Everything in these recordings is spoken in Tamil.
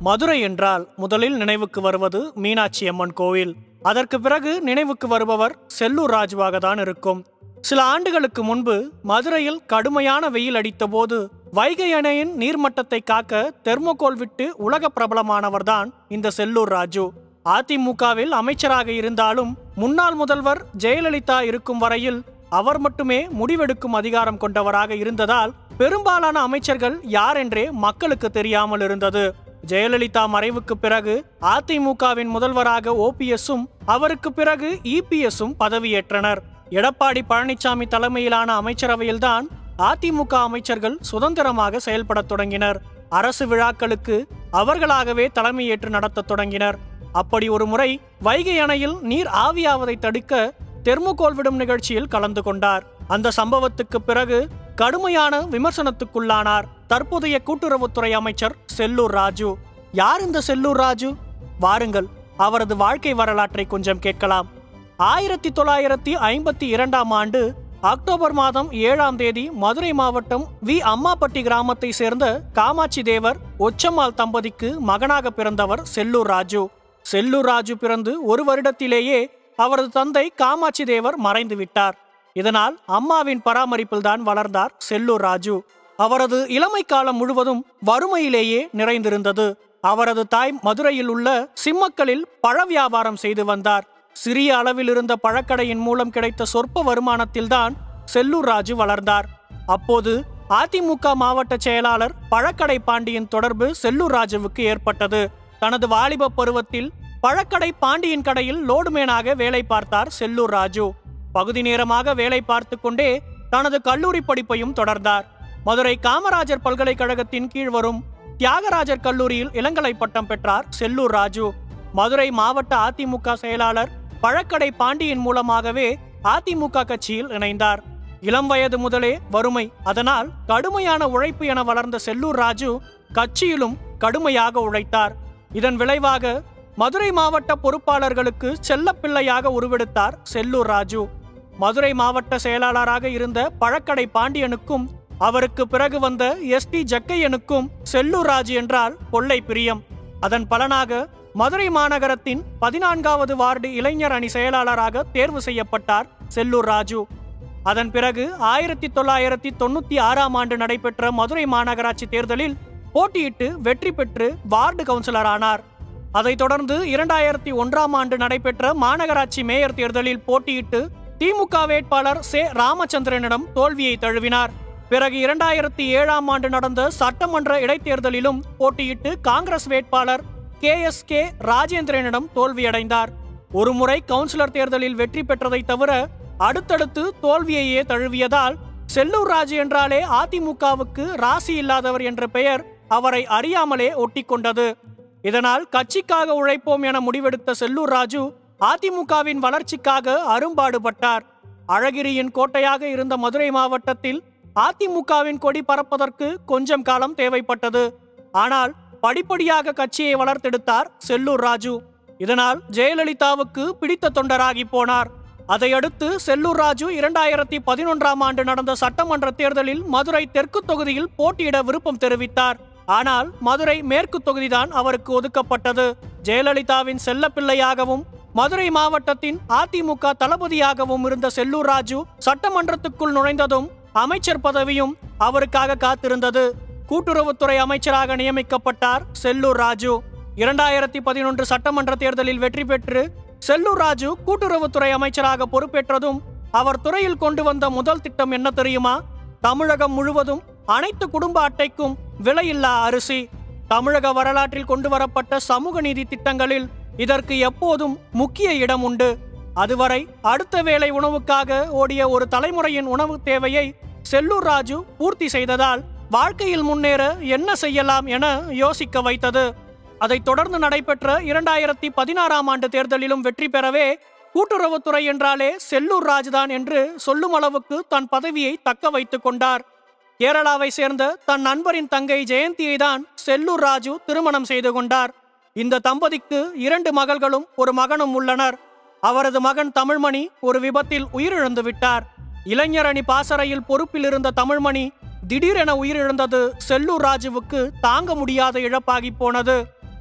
மதுரை என்றால் முதலில் நினைவுக்கு வருவது மீனாட்சி அம்மன் கோவில் அதற்கு பிறகு நினைவுக்கு வருபவர் செல்லூர் ராஜுவாக தான் இருக்கும் சில ஆண்டுகளுக்கு முன்பு மதுரையில் கடுமையான வெயில் அடித்தபோது வைகை அணையின் நீர்மட்டத்தை காக்க தெர்மோகோல் விட்டு உலக பிரபலமானவர்தான் இந்த செல்லூர் ராஜு அதிமுகவில் அமைச்சராக இருந்தாலும் முன்னாள் முதல்வர் ஜெயலலிதா இருக்கும் வரையில் அவர் மட்டுமே முடிவெடுக்கும் அதிகாரம் கொண்டவராக இருந்ததால் பெரும்பாலான அமைச்சர்கள் யார் என்றே மக்களுக்கு தெரியாமல் இருந்தது ஜெயலலிதா மறைவுக்கு பிறகு அதிமுகவின் முதல்வராக ஓபிஎஸும் அவருக்கு பிறகு இபிஎஸும் பதவியேற்றனர் எடப்பாடி பழனிசாமி தலைமையிலான அமைச்சரவையில்தான் அதிமுக அமைச்சர்கள் சுதந்திரமாக செயல்படத் தொடங்கினர் அரசு விழாக்களுக்கு அவர்களாகவே தலைமையேற்று நடத்தத் தொடங்கினர் அப்படி ஒரு முறை வைகை அணையில் நீர் ஆவியாவதை தடுக்க தெர்மோகோல் விடும் நிகழ்ச்சியில் கலந்து கொண்டார் அந்த சம்பவத்துக்கு பிறகு கடுமையான விமர்சனத்துக்குள்ளானார் தற்போதைய கூட்டுறவுத்துறை அமைச்சர் செல்லூர் ராஜு யார் இந்த செல்லூர் ராஜு வாருங்கள் அவரது வாழ்க்கை வரலாற்றை கொஞ்சம் கேட்கலாம் ஆயிரத்தி தொள்ளாயிரத்தி ஐம்பத்தி இரண்டாம் ஆண்டு அக்டோபர் மாதம் ஏழாம் தேதி மதுரை மாவட்டம் வி அம்மாப்பட்டி கிராமத்தை சேர்ந்த காமாட்சி தேவர் ஒச்சம்மாள் தம்பதிக்கு மகனாக பிறந்தவர் செல்லூர் ராஜு செல்லூர் ராஜு பிறந்து ஒரு வருடத்திலேயே அவரது தந்தை காமாட்சி தேவர் மறைந்து விட்டார் இதனால் அம்மாவின் பராமரிப்பில்தான் வளர்ந்தார் செல்லூர் ராஜு அவரது இளமை காலம் முழுவதும் வறுமையிலேயே நிறைந்திருந்தது அவரது தாய் மதுரையில் உள்ள சிம்மக்கலில் பழ வியாபாரம் செய்து வந்தார் சிறிய அளவில் இருந்த பழக்கடையின் மூலம் கிடைத்த சொற்ப வருமானத்தில்தான் செல்லூர் ராஜு வளர்ந்தார் அப்போது அதிமுக மாவட்ட செயலாளர் பழக்கடை பாண்டியன் தொடர்பு செல்லூர் ராஜுவுக்கு ஏற்பட்டது தனது வாலிப பருவத்தில் பழக்கடை பாண்டியன் கடையில் லோடுமேனாக வேலை பார்த்தார் செல்லூர் ராஜு பகுதி நேரமாக வேலை பார்த்து கொண்டே தனது கல்லூரி படிப்பையும் தொடர்ந்தார் மதுரை காமராஜர் பல்கலைக்கழகத்தின் கீழ் வரும் தியாகராஜர் கல்லூரியில் இளங்கலை பட்டம் பெற்றார் செல்லூர் ராஜு மதுரை மாவட்ட அதிமுக செயலாளர் பழக்கடை பாண்டியன் மூலமாகவே அதிமுக கட்சியில் இணைந்தார் இளம் வயது முதலே வறுமை அதனால் கடுமையான உழைப்பு என வளர்ந்த செல்லூர் ராஜு கட்சியிலும் கடுமையாக உழைத்தார் இதன் விளைவாக மதுரை மாவட்ட பொறுப்பாளர்களுக்கு செல்லப்பிள்ளையாக உருவெடுத்தார் செல்லூர் ராஜு மதுரை மாவட்ட செயலாளராக இருந்த பழக்கடை பாண்டியனுக்கும் அவருக்கு பிறகு வந்த எஸ் டி ஜக்கையனுக்கும் செல்லூர் ராஜு என்றால் கொள்ளை பிரியம் அதன் பலனாக மதுரை மாநகரத்தின் பதினான்காவது வார்டு இளைஞர் அணி செயலாளராக தேர்வு செய்யப்பட்டார் செல்லூர் ராஜு அதன் பிறகு ஆயிரத்தி தொள்ளாயிரத்தி தொண்ணூத்தி ஆறாம் ஆண்டு நடைபெற்ற மதுரை மாநகராட்சி தேர்தலில் போட்டியிட்டு வெற்றி பெற்று வார்டு கவுன்சிலர் ஆனார் அதைத் தொடர்ந்து இரண்டாயிரத்தி ஒன்றாம் ஆண்டு நடைபெற்ற மாநகராட்சி மேயர் தேர்தலில் போட்டியிட்டு திமுக வேட்பாளர் சே ராமச்சந்திரனிடம் தோல்வியை தழுவினார் பிறகு இரண்டாயிரத்தி ஏழாம் ஆண்டு நடந்த சட்டமன்ற இடைத்தேர்தலிலும் போட்டியிட்டு காங்கிரஸ் வேட்பாளர் கே எஸ் கே ராஜேந்திரனிடம் தோல்வியடைந்தார் ஒருமுறை கவுன்சிலர் தேர்தலில் வெற்றி பெற்றதை தவிர அடுத்தடுத்து தோல்வியையே தழுவியதால் செல்லூர் ராஜு என்றாலே அதிமுகவுக்கு ராசி இல்லாதவர் என்ற பெயர் அவரை அறியாமலே ஒட்டிக்கொண்டது இதனால் கட்சிக்காக உழைப்போம் என முடிவெடுத்த செல்லூர் ராஜு அதிமுகவின் வளர்ச்சிக்காக அரும்பாடுபட்டார் அழகிரியின் கோட்டையாக இருந்த மதுரை மாவட்டத்தில் அதிமுகவின் கொடி பறப்பதற்கு கொஞ்சம் காலம் தேவைப்பட்டது ஆனால் படிப்படியாக கட்சியை வளர்த்தெடுத்தார் செல்லூர் ராஜு இதனால் ஜெயலலிதாவுக்கு பிடித்த தொண்டராகி போனார் அதையடுத்து செல்லூர் ராஜு இரண்டாயிரத்தி பதினொன்றாம் ஆண்டு நடந்த சட்டமன்ற தேர்தலில் மதுரை தெற்கு தொகுதியில் போட்டியிட விருப்பம் தெரிவித்தார் ஆனால் மதுரை மேற்கு தொகுதிதான் அவருக்கு ஒதுக்கப்பட்டது ஜெயலலிதாவின் செல்லப்பிள்ளையாகவும் மதுரை மாவட்டத்தின் அதிமுக தளபதியாகவும் இருந்த செல்லூர் ராஜு சட்டமன்றத்துக்குள் நுழைந்ததும் அமைச்சர் பதவியும் அவருக்காக காத்திருந்தது கூட்டுறவுத்துறை அமைச்சராக நியமிக்கப்பட்டார் செல்லூர் ராஜு இரண்டாயிரத்தி பதினொன்று சட்டமன்ற தேர்தலில் வெற்றி பெற்று செல்லூர் ராஜு கூட்டுறவுத்துறை அமைச்சராக பொறுப்பேற்றதும் அவர் துறையில் கொண்டு வந்த முதல் திட்டம் என்ன தெரியுமா தமிழகம் முழுவதும் அனைத்து குடும்ப அட்டைக்கும் விலையில்லா அரிசி தமிழக வரலாற்றில் கொண்டு வரப்பட்ட சமூக நீதி திட்டங்களில் இதற்கு எப்போதும் முக்கிய இடம் உண்டு அதுவரை அடுத்த வேளை உணவுக்காக ஓடிய ஒரு தலைமுறையின் உணவு தேவையை செல்லூர் ராஜு பூர்த்தி செய்ததால் வாழ்க்கையில் முன்னேற என்ன செய்யலாம் என யோசிக்க வைத்தது அதைத் தொடர்ந்து நடைபெற்ற இரண்டாயிரத்தி பதினாறாம் ஆண்டு தேர்தலிலும் வெற்றி பெறவே கூட்டுறவுத்துறை என்றாலே செல்லூர் ராஜுதான் என்று சொல்லும் அளவுக்கு தன் பதவியை தக்க வைத்துக் கொண்டார் கேரளாவை சேர்ந்த தன் நண்பரின் தங்கை ஜெயந்தியை தான் செல்லூர் ராஜு திருமணம் செய்து கொண்டார் இந்த தம்பதிக்கு இரண்டு மகள்களும் ஒரு மகனும் உள்ளனர் அவரது மகன் தமிழ்மணி ஒரு விபத்தில் உயிரிழந்து விட்டார் இளைஞர் அணி பாசறையில் பொறுப்பில் இருந்த தமிழ்மணி திடீரென உயிரிழந்தது செல்லூர் ராஜுவுக்கு தாங்க முடியாத இழப்பாகி போனது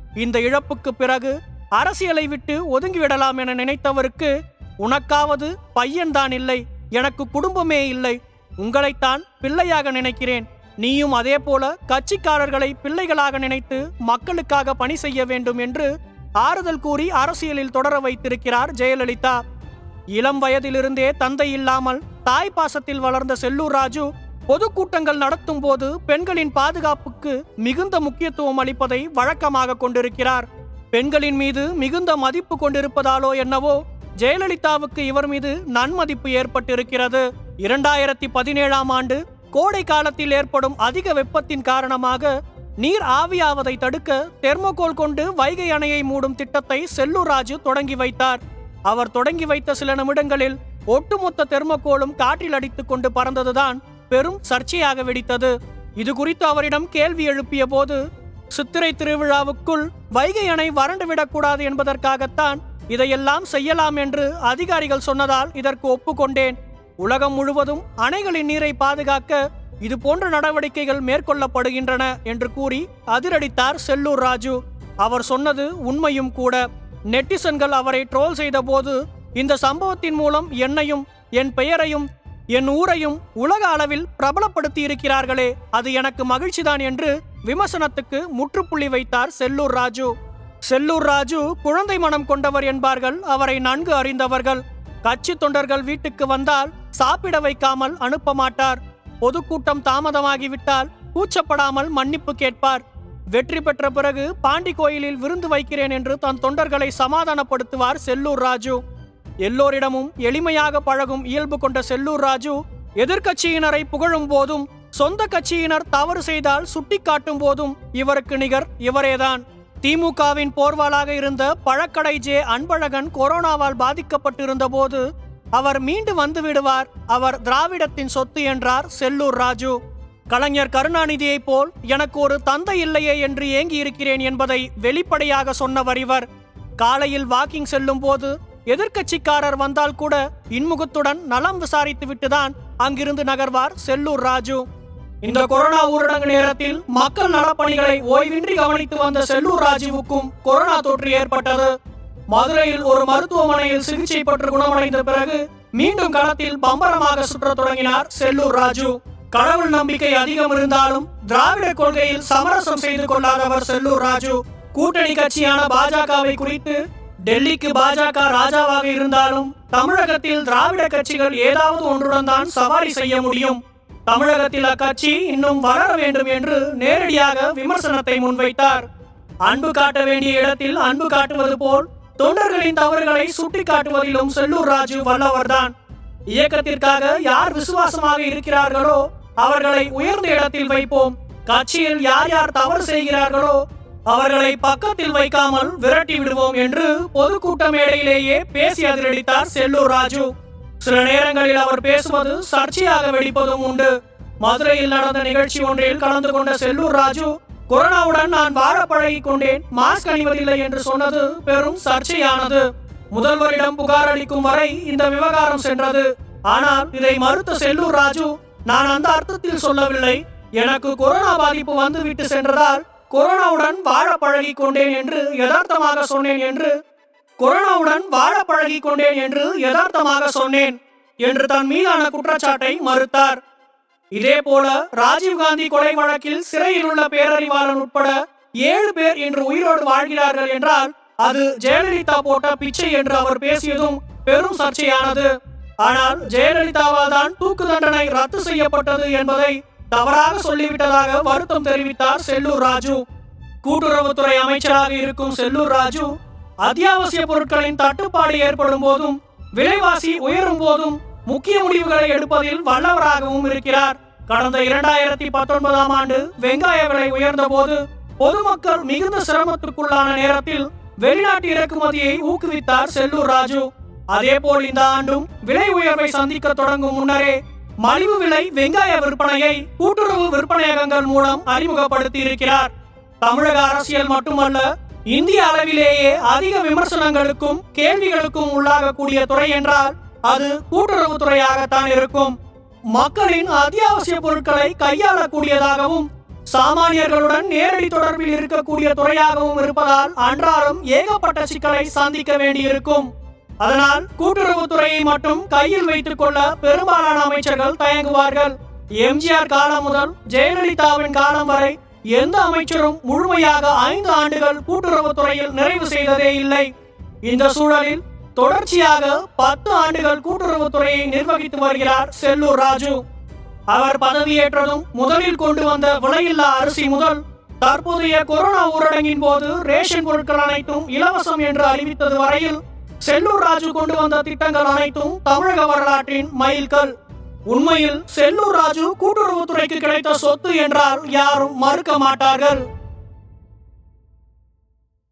இந்த இழப்புக்கு பிறகு அரசியலை விட்டு ஒதுங்கிவிடலாம் என நினைத்தவருக்கு உனக்காவது பையன்தான் இல்லை எனக்கு குடும்பமே இல்லை உங்களைத்தான் பிள்ளையாக நினைக்கிறேன் நீயும் அதே போல கட்சிக்காரர்களை பிள்ளைகளாக நினைத்து மக்களுக்காக பணி செய்ய வேண்டும் என்று ஆறுதல் கூறி அரசியலில் தொடர வைத்திருக்கிறார் ஜெயலலிதா இளம் வயதிலிருந்தே தந்தை இல்லாமல் தாய் பாசத்தில் வளர்ந்த செல்லூர் ராஜு பொதுக்கூட்டங்கள் நடத்தும் போது பெண்களின் பாதுகாப்புக்கு மிகுந்த முக்கியத்துவம் அளிப்பதை வழக்கமாக கொண்டிருக்கிறார் பெண்களின் மீது மிகுந்த மதிப்பு கொண்டிருப்பதாலோ என்னவோ ஜெயலலிதாவுக்கு இவர் மீது நன்மதிப்பு ஏற்பட்டிருக்கிறது இரண்டாயிரத்தி பதினேழாம் ஆண்டு கோடை காலத்தில் ஏற்படும் அதிக வெப்பத்தின் காரணமாக நீர் ஆவியாவதை தடுக்க தெர்மோகோல் கொண்டு வைகை அணையை மூடும் திட்டத்தை செல்லூர் ராஜு தொடங்கி வைத்தார் அவர் தொடங்கி வைத்த சில நிமிடங்களில் ஒட்டுமொத்த தெர்மோகோலும் காற்றில் அடித்துக் கொண்டு பறந்ததுதான் பெரும் சர்ச்சையாக வெடித்தது இது குறித்து அவரிடம் கேள்வி எழுப்பிய போது சித்திரை திருவிழாவுக்குள் வைகை அணை வறண்டு விடக்கூடாது என்பதற்காகத்தான் இதையெல்லாம் செய்யலாம் என்று அதிகாரிகள் சொன்னதால் இதற்கு ஒப்புக்கொண்டேன் உலகம் முழுவதும் அணைகளின் நீரை பாதுகாக்க இது போன்ற நடவடிக்கைகள் மேற்கொள்ளப்படுகின்றன என்று கூறி அதிரடித்தார் செல்லூர் ராஜு அவர் சொன்னது உண்மையும் கூட நெட்டிசன்கள் அவரை ட்ரோல் செய்தபோது இந்த சம்பவத்தின் மூலம் என்னையும் என் பெயரையும் என் ஊரையும் உலக அளவில் பிரபலப்படுத்தி இருக்கிறார்களே அது எனக்கு மகிழ்ச்சிதான் என்று விமர்சனத்துக்கு முற்றுப்புள்ளி வைத்தார் செல்லூர் ராஜு செல்லூர் ராஜு குழந்தை மனம் கொண்டவர் என்பார்கள் அவரை நன்கு அறிந்தவர்கள் கட்சி தொண்டர்கள் வீட்டுக்கு வந்தால் சாப்பிட வைக்காமல் அனுப்ப மாட்டார் பொதுக்கூட்டம் தாமதமாகிவிட்டால் கூச்சப்படாமல் மன்னிப்பு கேட்பார் வெற்றி பெற்ற பிறகு பாண்டி கோயிலில் விருந்து வைக்கிறேன் என்று தன் தொண்டர்களை சமாதானப்படுத்துவார் செல்லூர் ராஜு எல்லோரிடமும் எளிமையாக பழகும் இயல்பு கொண்ட செல்லூர் ராஜு எதிர்க்கட்சியினரை புகழும் போதும் சொந்த கட்சியினர் தவறு செய்தால் சுட்டிக்காட்டும் போதும் இவருக்கு நிகர் இவரேதான் திமுகவின் போர்வாளாக இருந்த பழக்கடை ஜே அன்பழகன் கொரோனாவால் பாதிக்கப்பட்டிருந்த போது அவர் மீண்டு வந்து விடுவார் அவர் திராவிடத்தின் சொத்து என்றார் செல்லூர் ராஜு கலைஞர் கருணாநிதியைப் போல் எனக்கு ஒரு தந்தை இல்லையே என்று ஏங்கி இருக்கிறேன் என்பதை வெளிப்படையாக சொன்னவர் இவர் காலையில் வாக்கிங் செல்லும் போது எதிர்க்கட்சிக்காரர் வந்தால் கூட இன்முகத்துடன் நலம் விசாரித்து விட்டுதான் அங்கிருந்து நகர்வார் செல்லூர் ராஜு இந்த கொரோனா ஊரடங்கு நேரத்தில் மக்கள் நலப்பணிகளை ஓய்வின்றி கவனித்து வந்த செல்லூர் ராஜுவுக்கும் கொரோனா தொற்று ஏற்பட்டது மதுரையில் ஒரு மருத்துவமனையில் சிகிச்சை பெற்று குணமடைந்த பிறகு மீண்டும் களத்தில் பம்பரமாக சுற்றத் தொடங்கினார் செல்லூர் ராஜு கடவுள் நம்பிக்கை அதிகம் இருந்தாலும் திராவிட கொள்கையில் சமரசம் செய்து கொள்ளாதவர் செல்லூர் ராஜு கூட்டணி கட்சியான பாஜகவை குறித்து டெல்லிக்கு பாஜக ராஜாவாக இருந்தாலும் தமிழகத்தில் திராவிட கட்சிகள் ஏதாவது ஒன்றுடன் தான் சவாரி செய்ய முடியும் தமிழகத்தில் அக்கட்சி இன்னும் வளர வேண்டும் என்று நேரடியாக விமர்சனத்தை முன்வைத்தார் அன்பு காட்ட வேண்டிய இடத்தில் அன்பு காட்டுவது போல் தொண்டர்களின் தவறுகளை சுட்டிக்காட்டுவதிலும் செல்லூர் ராஜு வல்லவர்தான் இயக்கத்திற்காக யார் விசுவாசமாக இருக்கிறார்களோ அவர்களை உயர்ந்த இடத்தில் வைப்போம் கட்சியில் யார் யார் தவறு செய்கிறார்களோ அவர்களை பக்கத்தில் வைக்காமல் விரட்டி விடுவோம் என்று பொதுக்கூட்ட மேடையிலேயே பேசி அதிரடித்தார் செல்லூர் ராஜு சில நேரங்களில் அவர் பேசுவது சர்ச்சையாக வெடிப்பதும் உண்டு மதுரையில் நடந்த நிகழ்ச்சி ஒன்றில் கலந்து கொண்ட செல்லூர் ராஜு கொரோனாவுடன் நான் வாழ பழகிக் கொண்டேன் மாஸ்க் அணிவதில்லை என்று சொன்னது பெரும் சர்ச்சையானது முதல்வரிடம் புகார் அளிக்கும் வரை இந்த விவகாரம் சென்றது ஆனால் இதை மறுத்த செல்லூர் ராஜு நான் அந்த அர்த்தத்தில் சொல்லவில்லை எனக்கு கொரோனா பாதிப்பு வந்துவிட்டு சென்றதால் கொரோனாவுடன் வாழ பழகிக் கொண்டேன் என்று யதார்த்தமாக சொன்னேன் என்று கொரோனாவுடன் வாழ பழகிக் கொண்டேன் என்று யதார்த்தமாக சொன்னேன் என்று தன் மீதான குற்றச்சாட்டை மறுத்தார் இதேபோல ராஜீவ்காந்தி கொலை வழக்கில் சிறையில் உள்ள பேரறிவாளன் உட்பட ஏழு பேர் இன்று உயிரோடு வாழ்கிறார்கள் என்றால் அது ஜெயலலிதா போட்ட பிச்சை என்று அவர் பேசியதும் பெரும் சர்ச்சையானது ஆனால் ஜெயலலிதாவால் தான் தூக்கு தண்டனை ரத்து செய்யப்பட்டது என்பதை தவறாக சொல்லிவிட்டதாக வருத்தம் தெரிவித்தார் செல்லூர் ராஜு கூட்டுறவுத்துறை அமைச்சராக இருக்கும் செல்லூர் ராஜு அத்தியாவசிய பொருட்களின் தட்டுப்பாடு ஏற்படும் போதும் விலைவாசி உயரும் போதும் முக்கிய முடிவுகளை எடுப்பதில் வல்லவராகவும் இருக்கிறார் கடந்த இரண்டாயிரத்தி பத்தொன்பதாம் ஆண்டு வெங்காய விலை உயர்ந்த போது பொதுமக்கள் மிகுந்த சிரமத்துக்குள்ளான நேரத்தில் வெளிநாட்டு இறக்குமதியை ஊக்குவித்தார் செல்லூர் ராஜு அதேபோல் இந்த ஆண்டும் விலை உயர்வை சந்திக்க தொடங்கும் முன்னரே மலிவு விலை வெங்காய விற்பனையை கூட்டுறவு விற்பனையகங்கள் மூலம் அறிமுகப்படுத்தி இருக்கிறார் தமிழக அரசியல் மட்டுமல்ல இந்திய அளவிலேயே அதிக விமர்சனங்களுக்கும் கேள்விகளுக்கும் உள்ளாகக்கூடிய துறை என்றால் அது கூட்டுறவுத்துறையாகத்தான் இருக்கும் மக்களின் அத்தியாவசிய பொருட்களை கையாளக்கூடியதாகவும் சாமானியர்களுடன் நேரடி தொடர்பில் இருக்கக்கூடிய துறையாகவும் இருப்பதால் அன்றாடம் ஏகப்பட்ட சிக்கலை சந்திக்க வேண்டியிருக்கும் அதனால் கூட்டுறவுத்துறையை மட்டும் கையில் வைத்துக் கொள்ள பெரும்பாலான அமைச்சர்கள் தயங்குவார்கள் எம்ஜிஆர் காலம் முதல் ஜெயலலிதாவின் காலம் வரை எந்த அமைச்சரும் முழுமையாக ஐந்து ஆண்டுகள் கூட்டுறவுத்துறையில் நிறைவு செய்ததே இல்லை இந்த சூழலில் தொடர்ச்சியாக பத்து ஆண்டுகள் கூட்டுறவுத்துறையை நிர்வகித்து வருகிறார் செல்லூர் ராஜு அவர் பதவியேற்றதும் முதலில் கொண்டு வந்த விலையில்லா அரிசி முதல் தற்போதைய கொரோனா ஊரடங்கின் போது ரேஷன் பொருட்கள் அனைத்தும் இலவசம் என்று அறிவித்தது வரையில் செல்லூர் ராஜு கொண்டு வந்த திட்டங்கள் அனைத்தும் தமிழக வரலாற்றின் மைல்கல் உண்மையில் செல்லூர் ராஜு கூட்டுறவுத்துறைக்கு கிடைத்த சொத்து என்றால் யாரும் மறுக்க மாட்டார்கள்